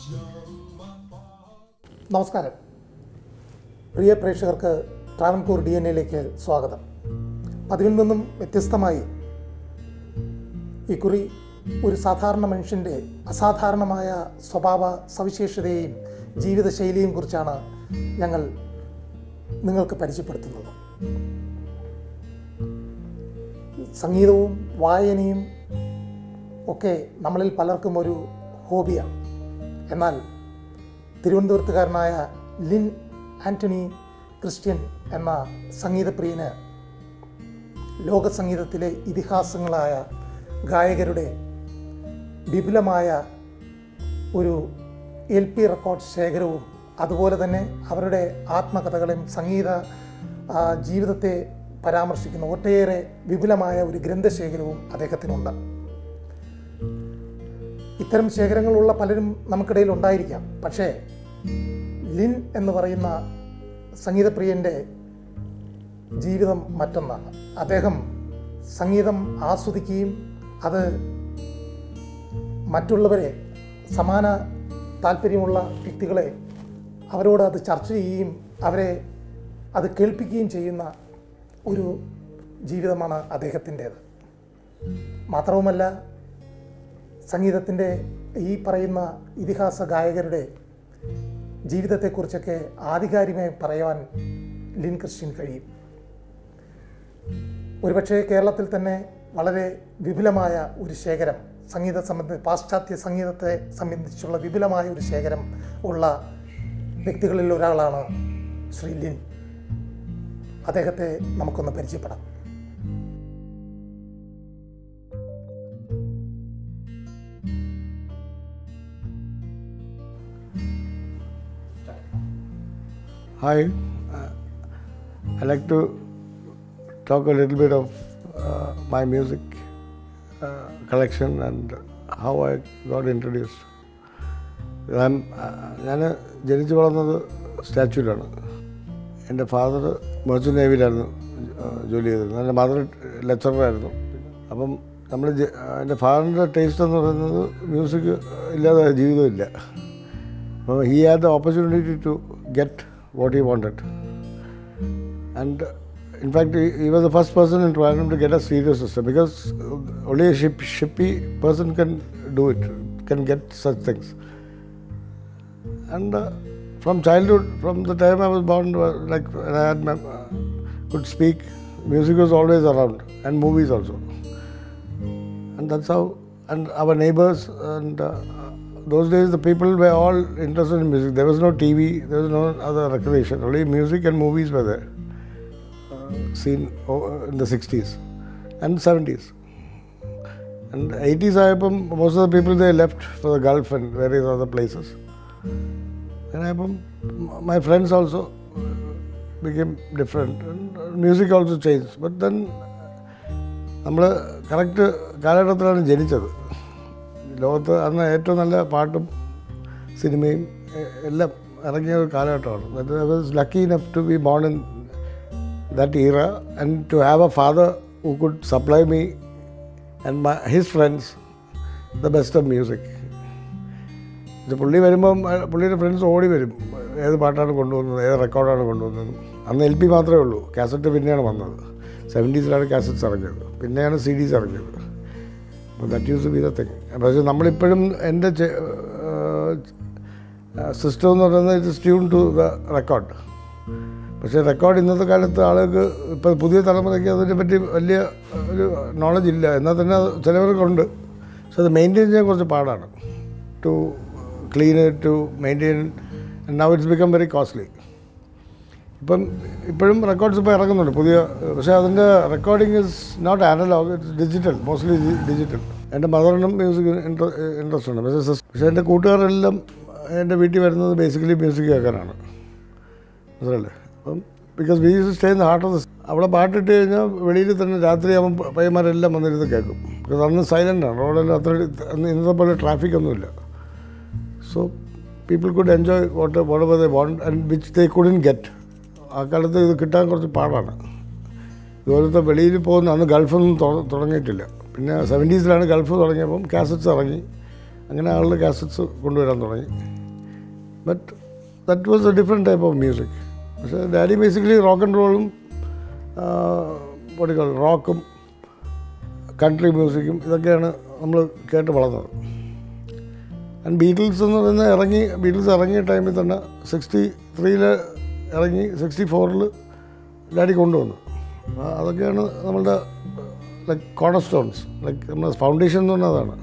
നമസ്കാരം പ്രിയ പ്രേക്ഷകർക്ക് Travancore D N എയിലേക്ക് സ്വാഗതം പതിവിൽ നിന്നും വ്യത്യസ്തമായി ഇക്കുറി ഒരു സാധാരണ മനുഷ്യൻ്റെ അസാധാരണമായ സ്വഭാവ സവിശേഷതയെയും ജീവിതശൈലിയെയും കുറിച്ചാണ് ഞങ്ങൾ നിങ്ങൾക്ക് പരിചയപ്പെടുത്തുന്നത് സംഗീതവും വായനയും ഒക്കെ നമ്മളിൽ പലർക്കും ഒരു ഹോബിയാണ് എന്നാൽ തിരുവനന്തപുരത്തുകാരനായ ലിൻ ആൻ്റണി ക്രിസ്ത്യൻ എന്ന സംഗീതപ്രിയന് ലോക സംഗീതത്തിലെ ഇതിഹാസങ്ങളായ ഗായകരുടെ വിപുലമായ ഒരു എൽ പി റെക്കോർഡ് ശേഖരവും അതുപോലെ തന്നെ അവരുടെ ആത്മകഥകളെയും സംഗീത ആ, ജീവിതത്തെ പരാമർശിക്കുന്ന ഒട്ടേറെ വിപുലമായ ഒരു ഗ്രന്ഥശേഖരവും അദ്ദേഹത്തിനുണ്ട് ഇത്തരം ശേഖരങ്ങളുള്ള പലരും നമുക്കിടയിൽ ഉണ്ടായിരിക്കാം പക്ഷേ ലിൻ എന്ന് പറയുന്ന സംഗീതപ്രിയൻ്റെ ജീവിതം മറ്റൊന്നാണ് അദ്ദേഹം സംഗീതം ആസ്വദിക്കുകയും അത് മറ്റുള്ളവരെ സമാന താല്പര്യമുള്ള വ്യക്തികളെ അവരോട് അത് ചർച്ച ചെയ്യുകയും അവരെ അത് കേൾപ്പിക്കുകയും ചെയ്യുന്ന ഒരു ജീവിതമാണ് അദ്ദേഹത്തിൻ്റേത് മാത്രവുമല്ല സംഗീതത്തിൻ്റെ ഈ പറയുന്ന ഇതിഹാസ ഗായകരുടെ ജീവിതത്തെക്കുറിച്ചൊക്കെ ആധികാരികമായി പറയുവാൻ ലിൻ ക്രിസ്ത്യൻ കഴിയും ഒരുപക്ഷെ കേരളത്തിൽ തന്നെ വളരെ വിപുലമായ ഒരു ശേഖരം സംഗീത സംബന്ധ പാശ്ചാത്യ സംഗീതത്തെ സംബന്ധിച്ചുള്ള വിപുലമായ ഒരു ശേഖരം ഉള്ള വ്യക്തികളിൽ ഒരാളാണ് ശ്രീ ലിൻ അദ്ദേഹത്തെ നമുക്കൊന്ന് പരിചയപ്പെടാം Hi, uh, I like to talk a little bit of uh, my music uh, collection and how I got introduced. ഞാൻ ഞാൻ ജനിച്ചു വളർന്നത് സ്റ്റാച്യൂലാണ് എൻ്റെ ഫാദർ മെർച്ചൻ്റ് നേവിയിലായിരുന്നു ജോലി ചെയ്തിരുന്നത് എൻ്റെ മദർ ലെക്ചറായിരുന്നു അപ്പം നമ്മൾ എൻ്റെ ഫാദറിൻ്റെ ടേസ്റ്റ് എന്ന് പറയുന്നത് മ്യൂസിക് ഇല്ലാതെ ജീവിതമില്ല അപ്പോൾ he had the opportunity to get what he wanted And uh, in fact, he, he was the first person in Trivandrum to get a stereo system because uh, only a ship, shippy person can do it, can get such things. And uh, from childhood, from the time I was born, uh, like when I had my, uh, could speak, music was always around, and movies also. And that's how, and our neighbors, and uh, those days the people were all interested in music. There was no TV, there was no other recreation, only music and movies were there seen o- in the 60s and 70s. And 80s, ആയപ്പം most of the people they left for the Gulf and various other places. And ആയപ്പം my friends also became different. And music also changed. But then നമ്മൾ correct കാലഘട്ടത്തിലാണ് ജനിച്ചത് ലോകത്ത് അന്ന് ഏറ്റവും നല്ല പാട്ടും സിനിമയും എ- എല്ലാം ഇറങ്ങിയ ഒരു കാലഘട്ടമാണ് I was lucky enough to be born in that era and to have a father who could supply me and my, his friends the best of music. ഇത് പുള്ളി വരുമ്പം അഹ് പുള്ളിയുടെ ഫ്രണ്ട്സ് ഓടി വരും ഏത് പാട്ടാണ് കൊണ്ടുവന്നത് ഏത് റെക്കോർഡാണ് കൊണ്ടുവന്നത് അന്ന് എൽ പി മാത്രമേ ഉള്ളൂ കാസറ്റ് പിന്നെയാണ് വന്നത് സെവൻറ്റീസിലാണ് കാസറ്റ്സ് ഇറങ്ങിയത് പിന്നെയാണ് സി ഡീസ് ഇറങ്ങിയത് അപ്പോൾ that use be the thing പക്ഷേ നമ്മളിപ്പോഴും എൻ്റെ സിസ്റ്റം എന്ന് പറയുന്നത് it tune to the record പക്ഷേ റെക്കോർഡ് ഇന്നത്തെ കാലത്ത് ആളുകൾക്ക് ഇപ്പോൾ പുതിയ തലമുറയ്ക്ക് അതിനെ പറ്റി വലിയ ഒരു നോളജ് ഇല്ല എന്നാൽ തന്നെ അത് ചിലവർക്കുണ്ട് പക്ഷെ അത് മെയിൻറ്റെയിൻ ചെയ്യാൻ കുറച്ച് പാടാണ് to clean to maintain now it's become very costly ഇപ്പം ഇപ്പോഴും റെക്കോർഡ്സ് ഇപ്പോൾ ഇറങ്ങുന്നുണ്ട് പുതിയ പക്ഷേ അതിൻ്റെ recording is not analogue it's digital mostly digital എൻ്റെ മദറിനും മ്യൂസിക് ഇൻട്രസ്റ്റ് ഉണ്ട് പക്ഷേ സിസ്- പക്ഷേ എൻ്റെ കൂട്ടുകാരെല്ലാം എൻ്റെ വീട്ടിൽ വരുന്നത് ബേസിക്കലി മ്യൂസിക് കേൾക്കാനാണ് മനസ്സിലല്ലേ അപ്പം because we use stay in heart of the അവിടെ പാട്ടിട്ട് കഴിഞ്ഞാൽ വെളിയിൽ തന്നെ രാത്രിയാകുമ്പോൾ പയ്യന്മാരെല്ലാം വന്നിരുന്ന് കേൾക്കും ബിക്കോസ് അന്ന് സൈലൻ്റ് ആണ് റോഡെല്ലാം അത്ര അന്ന് ഇന്നത്തെ പോലെ ട്രാഫിക് ഒന്നുമില്ല so people could enjoy what what they want and which they couldn't get ആ കാലത്ത് ഇത് കിട്ടാൻ കുറച്ച് പാടാണ് ഇതുപോലത്തെ വെളിയിൽ പോകുന്ന അന്ന് ഗൾഫൊന്നും തൊ- തുടങ്ങിയിട്ടില്ല പിന്നെ സെവൻറ്റീസിലാണ് ഗൾഫ് തുടങ്ങിയപ്പം കാസറ്റ്സ് ഇറങ്ങി അങ്ങനെ ആളുകൾ കാസറ്റ്സ് കൊണ്ടുവരാൻ തുടങ്ങി But that was a different type of music. പക്ഷേ ഡാഡി ബേസിക്കലി റോക്ക് ആൻഡ് റോളും പൊടികൾ റോക്കും കൺട്രി മ്യൂസിക്കും ഇതൊക്കെയാണ് നമ്മൾ കേട്ട് വളർന്നത് ആൻഡ് ബീറ്റിൽസ് എന്ന് പറയുന്നത് ഇറങ്ങി ബീറ്റിൽസ് ഇറങ്ങിയ ടൈമിൽ തന്നെ സിക്സ്റ്റി ത്രീയിൽ ഇറങ്ങി സിക്സ്റ്റി ഫോറിൽ ഡാഡി കൊണ്ടുവന്നു അപ്പോൾ അതൊക്കെയാണ് നമ്മളുടെ ലൈക്ക് കോണർ സ്റ്റോൺസ് ലൈക്ക് നമ്മുടെ ഫൗണ്ടേഷൻ എന്ന് പറഞ്ഞാൽ അതാണ്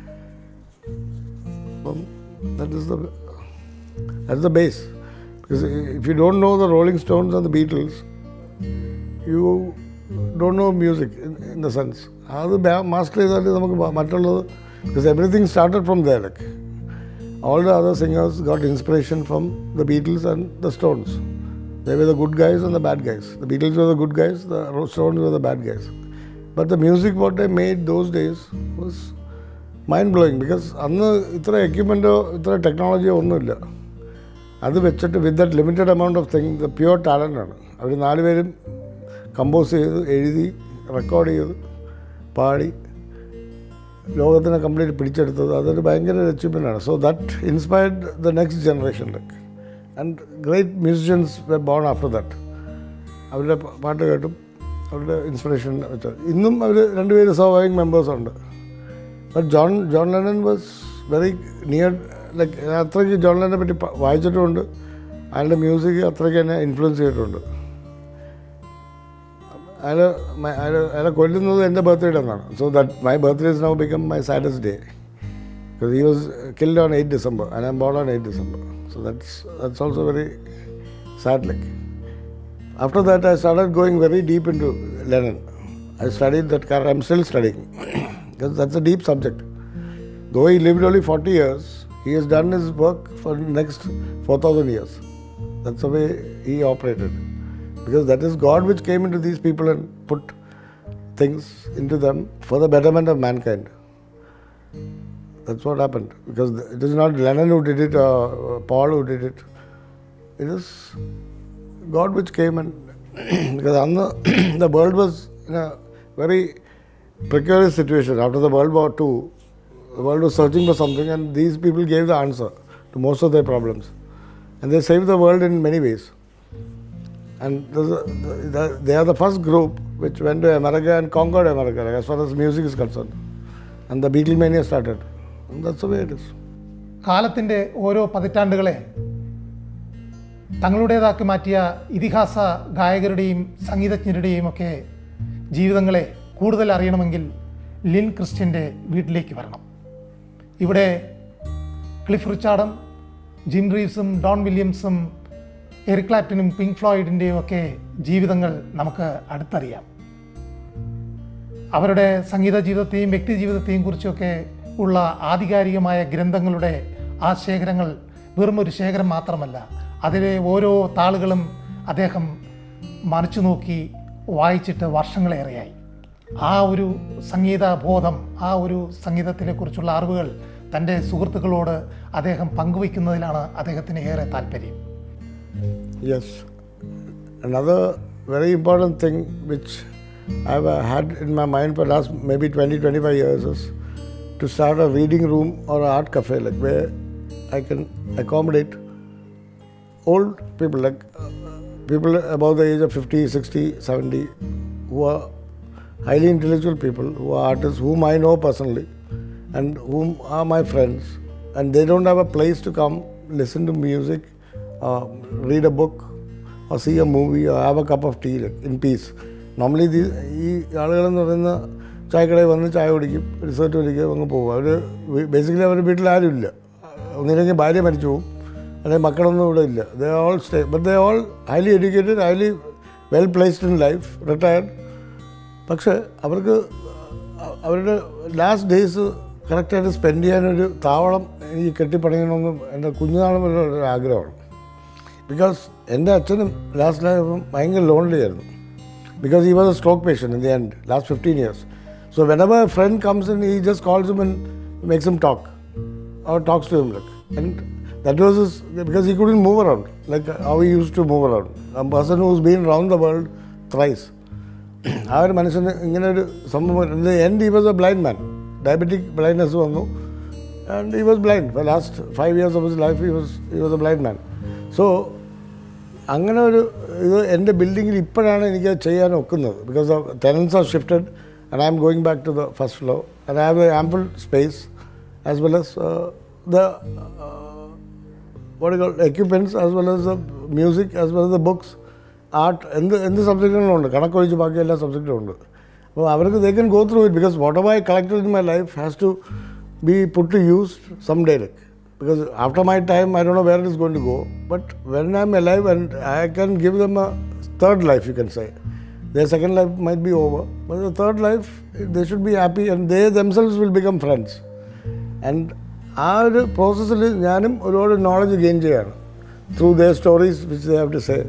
അപ്പം that is the that the base because if you don't know the Rolling Stones and the Beatles you don't know music in the sense അത് മാസ്റ്റർ ചെയ്താൽ നമുക്ക് മ- മറ്റുള്ളത് because everything started from the like all the other singers got inspiration from the Beatles and the Stones. They were the good guys and the bad guys. The Beatles were the good guys, the Stones were the bad guys. But the music what they made those days was mind blowing because അന്ന് ഇത്ര എക്യുപ്മെൻറ്റോ ഇത്ര ടെക്നോളജിയോ ഒന്നുമില്ല അത് വെച്ചിട്ട് with that limited amount of thing the pure talent ആണ് അവർ നാലുപേരും കമ്പോസ് ചെയ്ത് എഴുതി റെക്കോർഡ് ചെയ്ത് പാടി ലോകത്തിനെ കംപ്ലീറ്റ് പിടിച്ചെടുത്തത് അതൊരു ഭയങ്കര achievement ആണ് so that inspired the next generation like and great musicians were born after that അവരുടെ പ- പാട്ട് കേട്ടും അവരുടെ ഇൻസ്പിറേഷൻ വെച്ചാൽ ഇന്നും അവർ രണ്ടുപേര് സർവൈവിങ് മെമ്പേഴ്സ് ഉണ്ട് but John John Lennon was very near like അത്രയ്ക്ക് ജോൺ ലെനെ പറ്റി പ- വായിച്ചിട്ടുമുണ്ട് അയാളുടെ മ്യൂസിക് അത്രയ്ക്ക് എന്നെ ഇൻഫ്ലുവൻസ് ചെയ്തിട്ടുണ്ട് അയാൾ അയാൾ അയാളെ കൊല്ലുന്നത് എൻ്റെ ബർത്ത്ഡേ എന്നാണ് so that my birthday is now become my saddest day because he was killed on eight December and I am born on eight December so that's that's also very sad like After that, I started going very deep into Lenin. I studied that character. I'm still studying because that's a deep subject. Though he lived only 40 years, he has done his work for the next 4,000 years. That's the way he operated. Because that is God which came into these people and put things into them for the betterment of mankind. That's what happened. Because it is not Lenin who did it or Paul who did it. It is God which came and because on the, the world was in a very precarious situation after the World War II. The world was searching for something, and these people gave the answer to most of their problems, and they saved the world in many ways. And there's a- the- they are the first group which went to America and conquered America, like, as far as music is concerned. And the Beatlemania started. And that's the way it is. കാലത്തിൻ്റെ ഓരോ പതിറ്റാണ്ടുകളെ തങ്ങളുടേതാക്കി മാറ്റിയ ഇതിഹാസ ഗായകരുടെയും സംഗീതജ്ഞരുടെയും ഒക്കെ ജീവിതങ്ങളെ കൂടുതൽ അറിയണമെങ്കിൽ Lin ക്രിസ്ത്യൻ്റെ വീട്ടിലേക്ക് വരണം ഇവിടെ ക്ലിഫ് റിച്ചാർഡും ജിം റീവ്സും ഡോൺ വില്യംസും എറിക് ക്ലാപ്റ്റനും പിങ്ക് ഫ്ലോയിഡിൻ്റെയും ഒക്കെ ജീവിതങ്ങൾ നമുക്ക് അടുത്തറിയാം അവരുടെ സംഗീത ജീവിതത്തെയും വ്യക്തി ജീവിതത്തെയും കുറിച്ചൊക്കെ ഉള്ള ആധികാരികമായ ഗ്രന്ഥങ്ങളുടെ ആ ശേഖരങ്ങൾ വെറും ഒരു ശേഖരം മാത്രമല്ല അതിലെ ഓരോ താളുകളും അദ്ദേഹം മറിച്ചു നോക്കി വായിച്ചിട്ട് വർഷങ്ങളേറെയായി ആ ഒരു സംഗീത ബോധം ആ ഒരു സംഗീതത്തിനെ കുറിച്ചുള്ള അറിവുകൾ തൻ്റെ സുഹൃത്തുക്കളോട് അദ്ദേഹം പങ്കുവയ്ക്കുന്നതിലാണ് അദ്ദേഹത്തിന് ഏറെ താല്പര്യം Yes. Another very important thing which I've uh, had in my mind for last maybe 20 25 years is to start a reading room or an art cafe like where I can accommodate old people like uh, people above the age of 50 60 70 who are highly intellectual people who are artists whom I know personally and whom are my friends and they don't have a place to come listen to music uh, read a book or see a movie or have a cup of tea like, in peace normally ഇത് ഈ ആളുകളെന്ന് പറയുന്ന ചായക്കടയിൽ വന്ന് ചായ കുടിക്കും resort കുടിക്കും അങ്ങ് പോകും അവർ ബേസിക്കലി അവരുടെ വീട്ടിൽ ആരും ഇല്ല ഒന്നില്ലെങ്കിൽ ഭാര്യ മരിച്ചു പോകും അല്ലെങ്കിൽ മക്കളൊന്നും ഇവിടെ ഇല്ല they all stay but they all highly educated highly well placed in life retired പക്ഷേ അവർക്ക് അ- അവരുടെ ലാസ്റ്റ് ഡേയ്സ് കറക്റ്റായിട്ട് സ്പെൻഡ് ചെയ്യാനൊരു താവളം എനിക്ക് കെട്ടിപ്പണിയണമെന്ന് എൻ്റെ കുഞ്ഞുനാൾ മുതലുള്ള ഒരു ആഗ്രഹമാണ് ബിക്കോസ് എൻ്റെ അച്ഛനും ലാസ്റ്റ് ലൈഫ് ഭയങ്കര ലോൺലി ആയിരുന്നു because he was a stroke patient in the end last fifteen years so whenever friend comes in he just calls him and makes him talk or talks to him like and that was his because he couldn't move around like how he used to move around a person who's been around the world thrice ആ ഒരു മനുഷ്യന് ഇങ്ങനെ ഒരു സംഭവം and he was a blind man diabetic blindness വന്നു and he was blind. For the last five years of his life, he was, he was a blind man. So, അങ്ങനെ ഒരു ഇത് എൻ്റെ ബിൽഡിങ്ങിൽ ഇപ്പോഴാണ് എനിക്ക് ചെയ്യാൻ ഒക്കുന്നത് because of tenants are shifted and I am going back to the first floor and I have a ample space as well as the what do you call equipments as well as the music as well as the books art എന്ത് എന്ത് സബ്ജക്റ്റുകളും ഉണ്ട് കണക്കൊഴിച്ച് ബാക്കി എല്ലാ സബ്ജക്റ്റും ഉണ്ട് അപ്പോൾ അവർക്ക് they can go through it because whatever I collected in my life has to be put to use some day like because after my time I don't know where it is going to go but when I'm alive and I can give them a third life you can say their second life might be over but the third life they should be happy and they themselves will become friends and ആ ഒരു പ്രോസസ്സിൽ ഞാനും ഒരുപാട് knowledge gain ചെയ്യാണ് through the stories which they have to say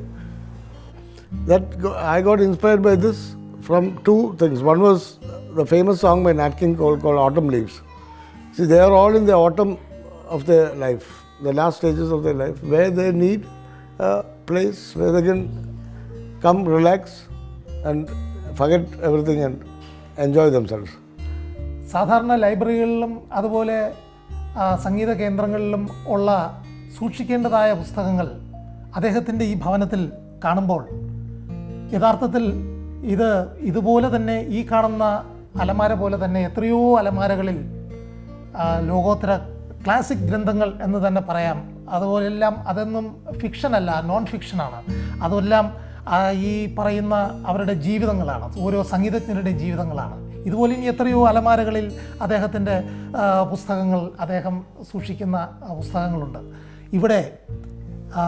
that go- I got inspired by this from two things. One was the famous song by Nat King Cole called Autumn Leaves. See, they are all in the autumn of their life, the last stages of their life, where they need a place where they can come, relax, and forget everything and enjoy themselves. സാധാരണ ലൈബ്രറികളിലും അതുപോലെ ആ, സംഗീത കേന്ദ്രങ്ങളിലും ഉള്ള സൂക്ഷിക്കേണ്ടതായ പുസ്തകങ്ങൾ അദ്ദേഹത്തിൻ്റെ ഈ ഭവനത്തിൽ കാണുമ്പോൾ യഥാർത്ഥത്തിൽ ഇത് ഇതുപോലെ തന്നെ ഈ കാണുന്ന അലമാര പോലെ തന്നെ എത്രയോ അലമാരകളിൽ ആ, ലോകോത്തര ക്ലാസിക് ഗ്രന്ഥങ്ങൾ എന്ന് തന്നെ പറയാം അതുപോലെല്ലാം അതൊന്നും ഫിക്ഷനല്ല നോൺ ഫിക്ഷനാണ് അതെല്ലാം ആ, ഈ പറയുന്ന അവരുടെ ജീവിതങ്ങളാണ് ഓരോ സംഗീതജ്ഞരുടെ ജീവിതങ്ങളാണ് ഇതുപോലെ ഇനി എത്രയോ അലമാരകളിൽ അദ്ദേഹത്തിൻ്റെ ആ, പുസ്തകങ്ങൾ അദ്ദേഹം സൂക്ഷിക്കുന്ന ആ, പുസ്തകങ്ങളുണ്ട് ഇവിടെ ആ,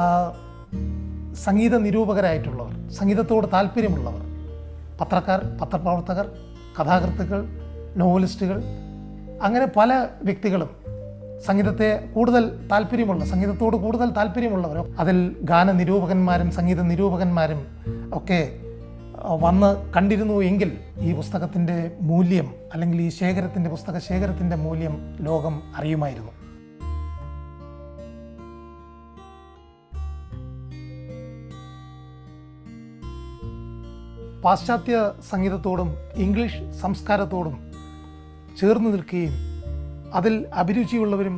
സംഗീത നിരൂപകരായിട്ടുള്ളവർ സംഗീതത്തോട് താല്പര്യമുള്ളവർ പത്രക്കാർ പത്രപ്രവർത്തകർ കഥാകൃത്തുക്കൾ നോവലിസ്റ്റുകൾ അങ്ങനെ പല വ്യക്തികളും സംഗീതത്തെ കൂടുതൽ താല്പര്യമുള്ള സംഗീതത്തോട് കൂടുതൽ താല്പര്യമുള്ളവർ അതിൽ ഗാന നിരൂപകന്മാരും സംഗീത നിരൂപകന്മാരും ഒക്കെ ആ, വന്ന് കണ്ടിരുന്നു എങ്കിൽ ഈ പുസ്തകത്തിൻ്റെ മൂല്യം അല്ലെങ്കിൽ ഈ ശേഖരത്തിൻ്റെ പുസ്തക ശേഖരത്തിൻ്റെ മൂല്യം ലോകം അറിയുമായിരുന്നു പാശ്ചാത്യ സംഗീതത്തോടും ഇംഗ്ലീഷ് സംസ്കാരത്തോടും ചേർന്ന് നിൽക്കുകയും അതിൽ അഭിരുചിയുള്ളവരും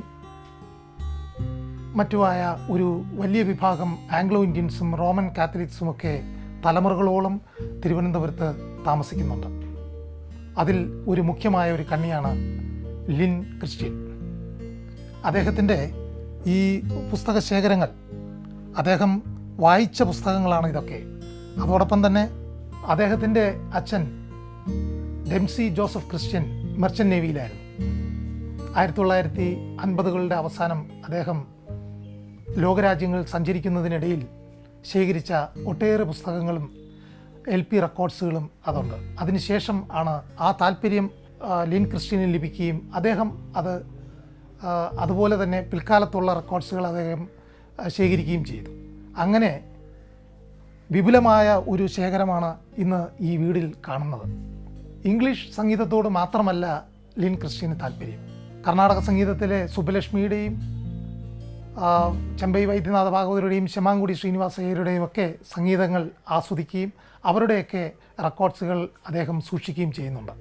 മറ്റുമായ ഒരു വലിയ വിഭാഗം ആംഗ്ലോ ഇന്ത്യൻസും റോമൻ കാത്തലിക്സും ഒക്കെ തലമുറകളോളം തിരുവനന്തപുരത്ത് താമസിക്കുന്നുണ്ട് അതിൽ ഒരു മുഖ്യമായ ഒരു കണ്ണിയാണ് ലിൻ ക്രിസ്ത്യൻ അദ്ദേഹത്തിൻ്റെ ഈ പുസ്തക ശേഖരങ്ങൾ അദ്ദേഹം വായിച്ച പുസ്തകങ്ങളാണ് ഇതൊക്കെ അതോടൊപ്പം തന്നെ അദ്ദേഹത്തിൻ്റെ അച്ഛൻ ഡെംസി ജോസഫ് ക്രിസ്ത്യൻ മെർച്ചൻ്റ് നേവിയിലായിരുന്നു ആയിരത്തി തൊള്ളായിരത്തി അൻപതുകളുടെ അവസാനം അദ്ദേഹം ലോകരാജ്യങ്ങൾ സഞ്ചരിക്കുന്നതിനിടയിൽ ശേഖരിച്ച ഒട്ടേറെ പുസ്തകങ്ങളും എൽ പി റെക്കോർഡ്സുകളും അതുണ്ട് അതിനുശേഷം ആണ് ആ താല്പര്യം ആ, ലിൻ ക്രിസ്ത്യനിൽ ലഭിക്കുകയും അദ്ദേഹം അത് ആ, അതുപോലെ തന്നെ പിൽക്കാലത്തുള്ള റെക്കോർഡ്സുകൾ അദ്ദേഹം ആ, ശേഖരിക്കുകയും ചെയ്തു അങ്ങനെ വിപുലമായ ഒരു ശേഖരമാണ് ഇന്ന് ഈ വീടിൽ കാണുന്നത് ഇംഗ്ലീഷ് സംഗീതത്തോട് മാത്രമല്ല ലിൻ ക്രിസ്ത്യന് താല്പര്യം കർണാടക സംഗീതത്തിലെ സുബ്ബലക്ഷ്മിയുടെയും ആ, ചെമ്പൈ വൈദ്യനാഥ ഭാഗവതരുടെയും ശമാങ്കുടി ശ്രീനിവാസയ്യരുടെയും ഒക്കെ സംഗീതങ്ങൾ ആസ്വദിക്കുകയും അവരുടെയൊക്കെ റെക്കോർഡ്സുകൾ അദ്ദേഹം സൂക്ഷിക്കുകയും ചെയ്യുന്നുണ്ട്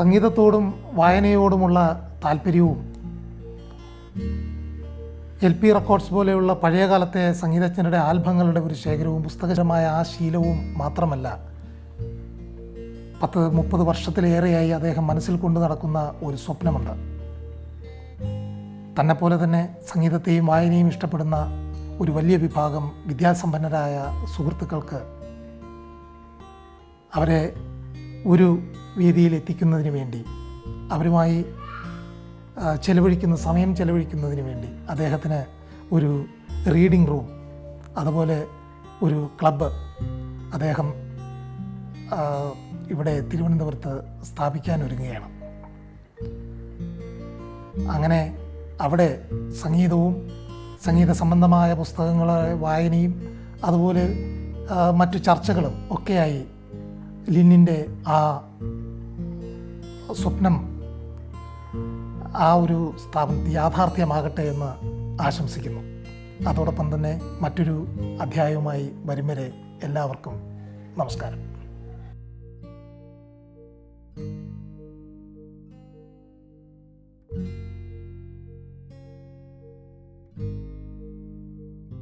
സംഗീതത്തോടും വായനയോടുമുള്ള താല്പര്യവും എൽ പി റെക്കോർഡ്സ് പോലെയുള്ള പഴയകാലത്തെ സംഗീതജ്ഞരുടെ ആൽബങ്ങളുടെ ഒരു ശേഖരവും പുസ്തകപരമായ ആ ശീലവും മാത്രമല്ല പത്ത് മുപ്പത് വർഷത്തിലേറെയായി അദ്ദേഹം മനസ്സിൽ കൊണ്ടു നടക്കുന്ന ഒരു സ്വപ്നമുണ്ട് തന്നെപ്പോലെ തന്നെ സംഗീതത്തെയും വായനയും ഇഷ്ടപ്പെടുന്ന ഒരു വലിയ വിഭാഗം വിദ്യാസമ്പന്നരായ സുഹൃത്തുക്കൾക്ക് അവരെ ഒരു വേദിയിൽ എത്തിക്കുന്നതിന് വേണ്ടി അവരുമായി ആ, ചെലവഴിക്കുന്ന സമയം ചെലവഴിക്കുന്നതിന് വേണ്ടി അദ്ദേഹത്തിന് ഒരു റീഡിംഗ് റൂം അതുപോലെ ഒരു ക്ലബ്ബ് അദ്ദേഹം ആ, ഇവിടെ തിരുവനന്തപുരത്ത് സ്ഥാപിക്കാൻ ഒരുങ്ങുകയാണ് അങ്ങനെ അവിടെ സംഗീതവും സംഗീത സംബന്ധമായ പുസ്തകങ്ങളെ വായനയും അതുപോലെ ആ, മറ്റു ചർച്ചകളും ഒക്കെയായി ലിന്നിൻ്റെ ആ സ്വപ്നം ആ ഒരു സ്ഥാപനത്തിൽ യാഥാർത്ഥ്യമാകട്ടെ എന്ന് ആശംസിക്കുന്നു അതോടൊപ്പം തന്നെ മറ്റൊരു അധ്യായവുമായി വരും വരെ എല്ലാവർക്കും നമസ്കാരം